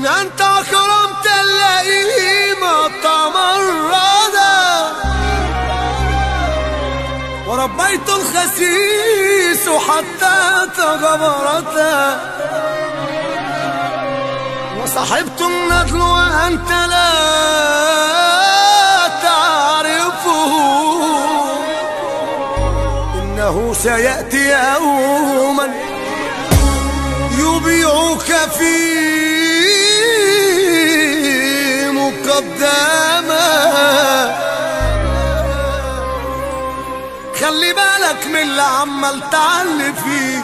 من أنت كرمت اللئيمة تمردا وربيت الخسيس حتى تغبرتا وصحبت الندل وأنت لا تعرفه إنه سيأتي يوما يبيعك في مقدمة خلي بالك من اللي عمال تعلي فيه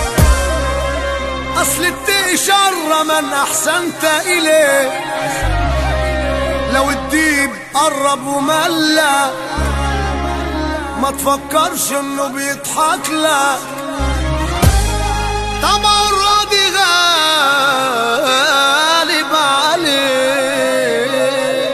اصل التقي شر من احسنت اليه لو الديب قرب وملى ما تفكرش انه بيضحك لك طبعا راضي غالب عليه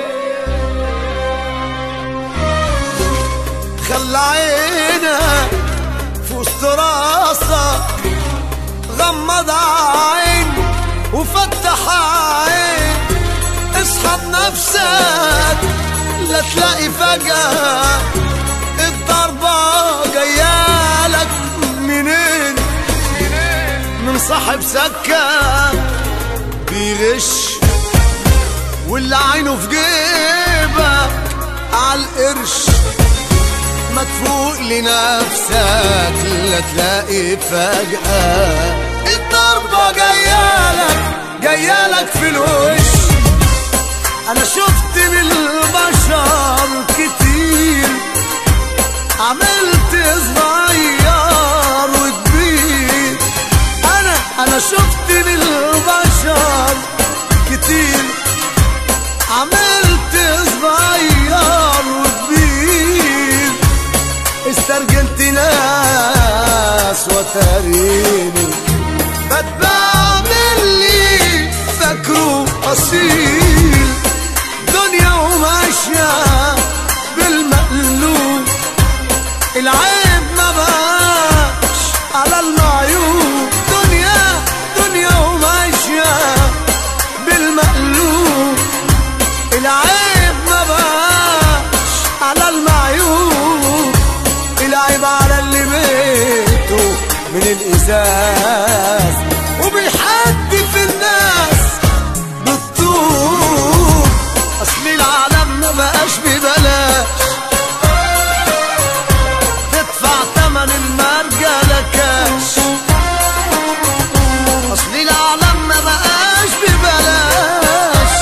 خلى عينك في وسط راسك غمض عين وفتح عين اسحب نفسك لا تلاقي فجأة الضربة جايالك منين من صاحب سكة بيغش واللي عينه في جيبك عالقرش ما تفوق لنفسك لا تلاقي فجأة الضربة جايالك جايالك في الوش أنا شفت من البشر كتير عملت صغير وكبير أنا أنا شفت من البشر كتير عملت صغير وكبير استرجلت ناس وتريني بتباع من اللي فاكره اصيل دنيا وماشية بالمقلوب العيب ما بقاش على المعيوب دنيا دنيا وماشية بالمقلوب العيب ما بقاش على المعيوب العيب على اللي بيته من الإزاز وبيحدف الناس بالطوب أصل العالم ما بقاش ببلاش تدفع تمن المرجلة كاش أصل العالم ما بقاش ببلاش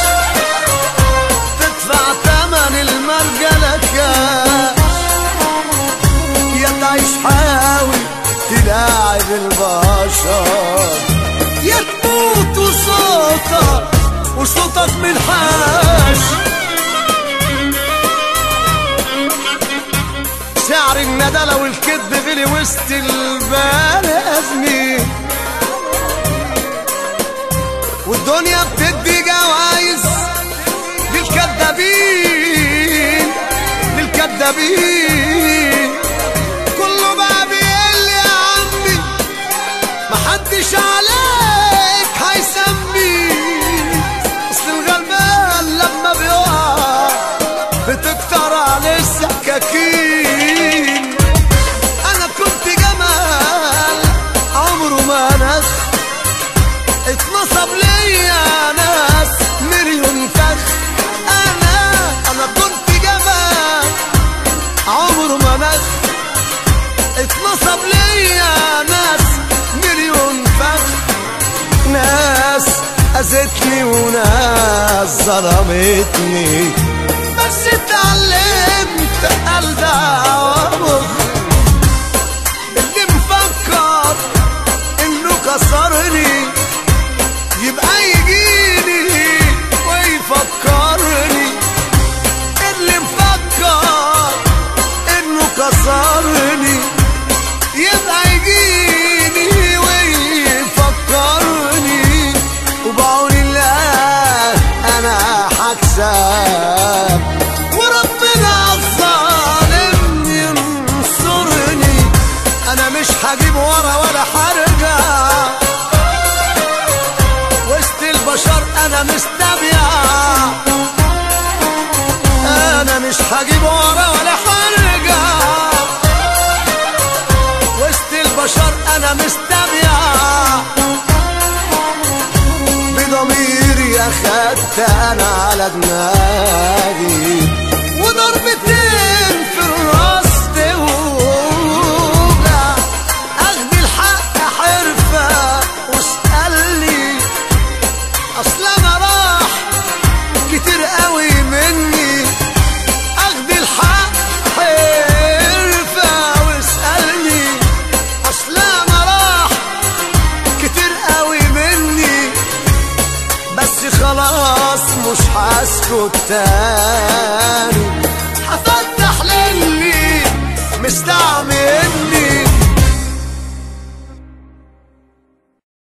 تدفع تمن المرجلة كاش يا تعيش حاول تلاعب البشر يا تموت وصوتك وصوتك من حاش شعر الندلة والكذب بلي وسط البني آدمين والدنيا بتدي جوايز للكدابين للكدابين كله بقى بيقل يا عمي محدش عليك هيسمي اصل الغلبان لما بيقع بتكتر عليه السكاكين انا كنت جمال عمره ما نخ اتنصب ليا ناس مليون فخ انا انا كنت جمال عمره ما نخ اتنصب ليا ناس مليون فخ ناس اذتني وناس ظلمتني بس اتعلمت الدع وابخ اللي مفكر انه كسرني يبقى يجيني ويفكرني اللي مفكر انه كسرني يبقى يجيني ويفكرني وبعون الله انا هكسب وربنا الظالم ينصر انا مستبيع انا مش هجيب ورا ولا هرجع وسط البشر انا مستبيع بضميري اخدت انا على دماغي وضربتين في الراس توجع اخد الحق حرفة واسألني اصل انا راح كتير قوي مني اخد الحق حرفة واسألني اصل انا راح كتير قوي مني بس خلاص مش هسكت تاني